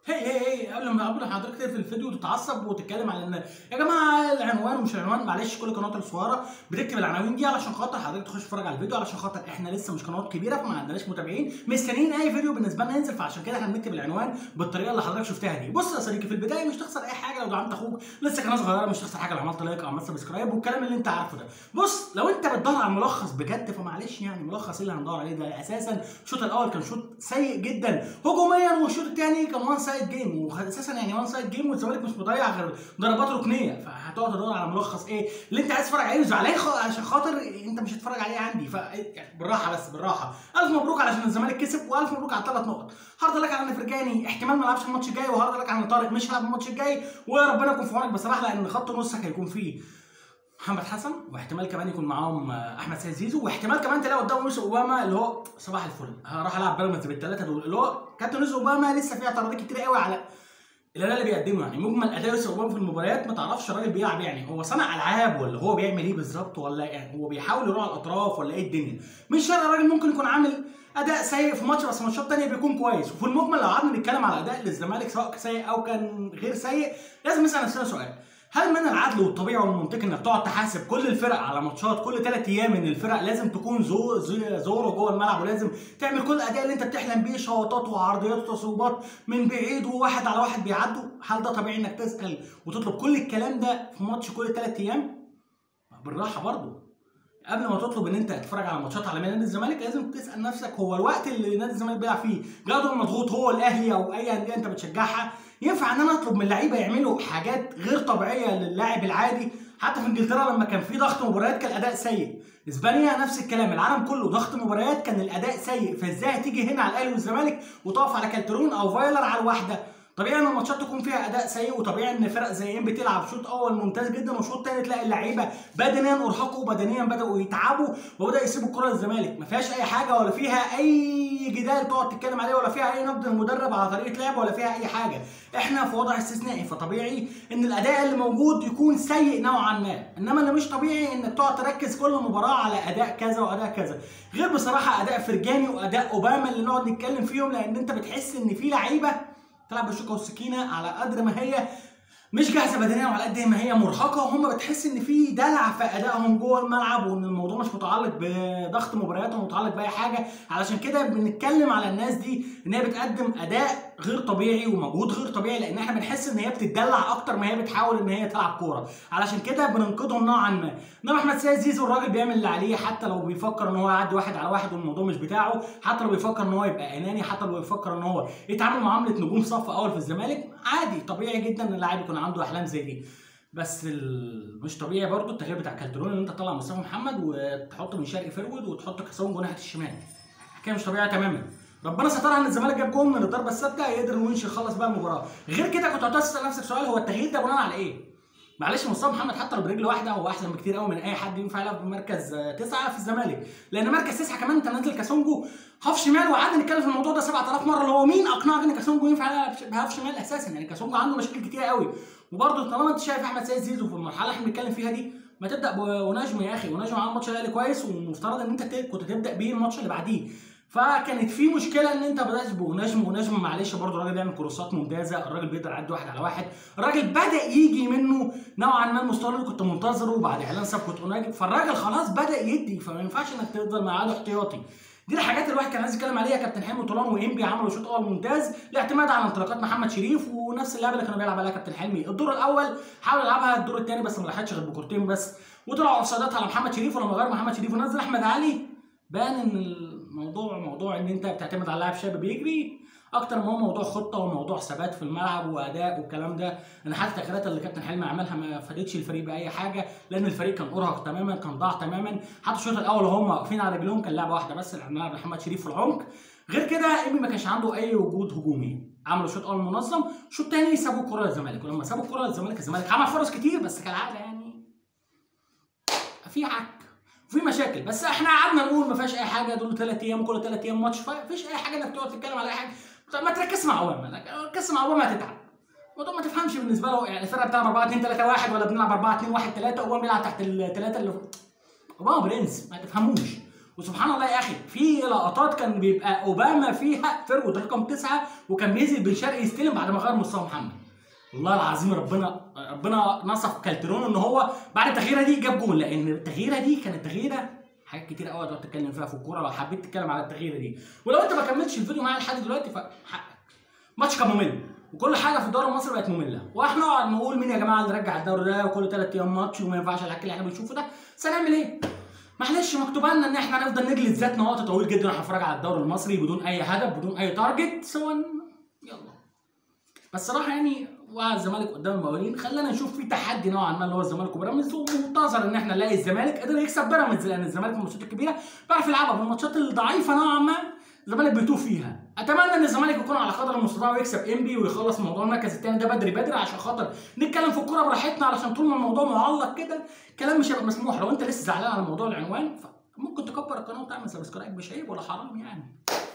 هي هي هي قبل ما قبل حضرتك تقفل الفيديو وتتعصب وتتكلم على ان يا جماعه العنوان ومش العنوان معلش كل القنوات الصغيره بتكتب العناوين دي علشان خاطر حضرتك تخش تتفرج على الفيديو علشان خاطر احنا لسه مش قنوات كبيره فما عندناش متابعين مستنيين اي فيديو بالنسبه لنا ينزل فعشان كده احنا بنكتب العنوان بالطريقه اللي حضرتك شفتها دي بص يا صديقي في البدايه مش تخسر اي حاجه لو دعمت اخوك لسه قناه صغيره مش تخسر حاجه لو عملت لايك او عملت سبسكرايب والكلام اللي انت عارفه ده بص لو انت بتدور على ملخص بجد فمعلش يعني ملخص اللي هندور عليه ده اساسا الشوط الاول كان شوط سيء جدا هجوميا والشوط الثاني كان وان سايد جيم واساسا يعني وان سايد جيم والزمالك مش مضيع غير ضربات ركنيه فهتقعد تدور على ملخص ايه اللي انت عايز تتفرج عليه وزعلان خ- عشان خاطر انت مش هتتفرج عليه عندي ف يعني بالراحه بس بالراحه الف مبروك علشان الزمالك كسب والف مبروك على الثلاث نقط هارد لك على ان فرجاني احتمال ما يلعبش الماتش الجاي وهارد لك على ان طارق مش هيلعب الماتش الجاي وربنا يكون في عونك بصراحه لان خط نصك هيكون فيه محمد حسن واحتمال كمان يكون معاهم آه، احمد سيد زيزو واحتمال كمان تلاقي قدامهم يوسف اوباما اللي هو صباح الفل هروح العب بيراميدز بالثلاثه دول اللي هو كابتن يوسف اوباما لسه في اعتراضات كتير قوي على الاداء اللي بيقدمه يعني مجمل اداء يوسف اوباما في المباريات ما تعرفش الراجل بيلعب يعني هو صانع العاب ولا هو بيعمل ايه بالظبط ولا يعني هو بيحاول يروح على الاطراف ولا ايه الدنيا مش شرط الراجل ممكن يكون عامل اداء سيء في ماتش بس ماتشات تانية بيكون كويس وفي المجمل لو قعدنا نتكلم على اداء للزمالك سواء كان سيء او كان غير سيء لازم نسال نفسنا سؤال هل من العدل والطبيعي والمنطقي انك تقعد تحاسب كل الفرق على ماتشات كل ثلاث ايام ان الفرق لازم تكون زو زو- زورو جوه الملعب ولازم تعمل كل الاداء اللي انت بتحلم بيه شوطات وعرضيات وتصويبات من بعيد وواحد على واحد بيعدوا هل ده طبيعي انك تسال وتطلب كل الكلام ده في ماتش كل ثلاث ايام بالراحه برضه قبل ما تطلب ان انت تتفرج على ماتشات على نادي الزمالك لازم تسال نفسك هو الوقت اللي نادي الزمالك بيلعب فيه جدول مضغوط هو الاهلي او اي انديه انت بتشجعها ينفع ان انا اطلب من اللعيبه يعملوا حاجات غير طبيعيه للاعب العادي حتى في انجلترا لما كان في ضغط مباريات كان الاداء سيء اسبانيا نفس الكلام العالم كله ضغط مباريات كان الاداء سيء فازاي هتيجي هنا على الاهلي والزمالك وتقف على كالترون او فايلر على الواحده طبيعي ان الماتشات تكون فيها اداء سيء وطبيعي ان فرق زي ام بتلعب شوط اول ممتاز جدا وشوط تاني تلاقي اللعيبه بدنيا ارهقوا بدنيا بداوا يتعبوا وبدا يسيبوا الكره للزمالك ما فيهاش اي حاجه ولا فيها اي جدال تقعد تتكلم عليه ولا فيها اي نقد المدرب على طريقه لعب ولا فيها اي حاجه احنا في وضع استثنائي فطبيعي ان الاداء اللي موجود يكون سيء نوعا ما انما اللي مش طبيعي انك تقعد تركز كل مباراه على اداء كذا واداء كذا غير بصراحه اداء فرجاني واداء اوباما اللي نقعد نتكلم فيهم لان انت بتحس ان في لعيبه تلعب بالشوكه والسكينه على قدر ما هي مش جاهزه بدنيا وعلى قد ما هي مرهقه وهم بتحس ان في دلع في ادائهم جوه الملعب وان الموضوع مش متعلق بضغط مبارياتهم متعلق باي حاجه علشان كده بنتكلم على الناس دي ان هي بتقدم اداء غير طبيعي ومجهود غير طبيعي لان احنا بنحس ان هي بتدلع اكتر ما هي بتحاول ان هي تلعب كوره علشان كده بننقدهم نوعا ما انما احمد سيد زيزو الراجل بيعمل اللي عليه حتى لو بيفكر ان هو يعدي واحد على واحد والموضوع مش بتاعه حتى لو بيفكر ان هو يبقى اناني حتى لو بيفكر ان هو يتعامل معامله نجوم صف اول في الزمالك عادي طبيعي جدا ان اللاعب يكون عنده احلام زي دي بس ال- مش طبيعي برضو التغيير بتاع كالترون ان انت تطلع مصطفى محمد وتحط بن شرقي فرود وتحط كاسون جناحه الشمال حكايه مش طبيعيه تماما ربنا سترها ان الزمالك جاب جون من الضربه الثابته يقدر الونش يخلص بقى المباراه غير كده كنت هتسال نفسك سؤال هو التغيير ده بناء على ايه معلش مصطفى محمد حتى لو برجل واحده هو احسن بكتير قوي من اي حد ينفع يلعب في مركز آه، تسعه في الزمالك لان مركز تسعه كمان انت منزل كاسونجو هاف شمال وقعدنا نتكلم في الموضوع ده 7000 مره اللي هو مين اقنعك ان كاسونجو ينفع يلعب بهاف شمال اساسا يعني كاسونجو عنده مشاكل كتير قوي وبرضه طالما انت شايف احمد سيد زيزو في المرحله اللي احنا بنتكلم فيها دي ما تبدا بونجم يا اخي ونجم عمل ماتش الاهلي كويس ومفترض ان انت ت- كنت تبدا بيه الماتش اللي بعديه فكانت في مشكله ان انت بدات بونجم ونجم معلش برضه الراجل بيعمل كروسات ممتازه الراجل بيقدر يعدي واحد على واحد الراجل بدا يجي منه نوعا ما المستوى اللي كنت منتظره بعد اعلان صفقه اوناجي فالراجل خلاص بدا يدي فما ينفعش انك تفضل معاه احتياطي دي الحاجات اللي الواحد كان عايز يتكلم عليها كابتن حلمي طولان وانبي عملوا شوط اول ممتاز الاعتماد على انطلاقات محمد شريف ونفس اللعبه اللي كانوا بيلعب عليها كابتن حلمي الدور الاول حاول يلعبها الدور الثاني بس ما لحقش غير بكورتين بس وطلعوا اوفسايدات على محمد شريف ولما غير محمد شريف ونزل احمد علي بان ان الموضوع موضوع ان انت بتعتمد على لاعب شاب بيجري اكتر ما هو موضوع خطه وموضوع ثبات في الملعب واداء والكلام ده انا حتى التغييرات اللي كابتن حلمي عملها ما فادتش الفريق باي حاجه لان الفريق كان ارهق تماما كان ضاع تماما حتى الشوط الاول وهم واقفين على رجلهم كان لعبه واحده بس اللي عملها محمد شريف في العمق غير كده ايمي ما كانش عنده اي وجود هجومي عملوا شوط اول منظم شوط تاني سابوا الكره للزمالك ولما سابوا الكره للزمالك الزمالك عمل فرص كتير بس كالعاده يعني في عك وفي مشاكل بس احنا قعدنا نقول ما فيهاش اي حاجه دول ثلاث ايام كل ثلاث ايام ماتش فمفيش اي حاجه انك تقعد تتكلم على اي حاجه طب ما تركز مع اوباما ركز مع اوباما هتتعب الموضوع ما تفهمش بالنسبه له يعني الفرقه بتلعب 4 2 3 1 ولا بنلعب 4 2 1 3 اوباما بيلعب تحت الثلاثه اللي اوباما برنس ما تفهموش وسبحان الله يا اخي في لقطات كان بيبقى اوباما فيها فرود رقم تسعه وكان بينزل بن شرقي يستلم بعد ما غير مصطفى محمد والله العظيم ربنا ربنا نصف كالترون ان هو بعد التغييره دي جاب جول لان التغييره دي كانت تغييره حاجات كتير قوي تقعد تتكلم فيها في الكوره لو حبيت تتكلم على التغييره دي ولو انت ما كملتش الفيديو معايا لحد دلوقتي فحقك ماتش كان ممل وكل حاجه في الدوري المصري بقت ممله واحنا نقعد نقول مين يا جماعه اللي رجع الدوري ده وكل ثلاث ايام ماتش وما ينفعش الحكي اللي احنا بنشوفه ده بس هنعمل ايه؟ معلش مكتوب لنا ان احنا نفضل نجلد ذاتنا وقت طويل جدا واحنا بنتفرج على الدوري المصري بدون اي هدف بدون اي تارجت سواء يلا بس صراحه يعني والزمالك قدام المقاولين خلانا نشوف في تحدي نوعا ما اللي هو الزمالك وبيراميدز ومنتظر ان احنا نلاقي الزمالك قدر يكسب بيراميدز لان الزمالك من الماتشات الكبيره بيعرف يلعبها في الماتشات الضعيفه نوعا ما الزمالك بيتوه فيها اتمنى ان الزمالك يكون على قدر المستطاع ويكسب انبي ويخلص موضوع المركز الثاني ده بدري بدري عشان خاطر نتكلم في الكوره براحتنا علشان طول ما الموضوع معلق كده كلام مش هيبقى مسموح لو انت لسه زعلان على موضوع العنوان فممكن تكبر القناه وتعمل سبسكرايب مش عيب ولا حرام يعني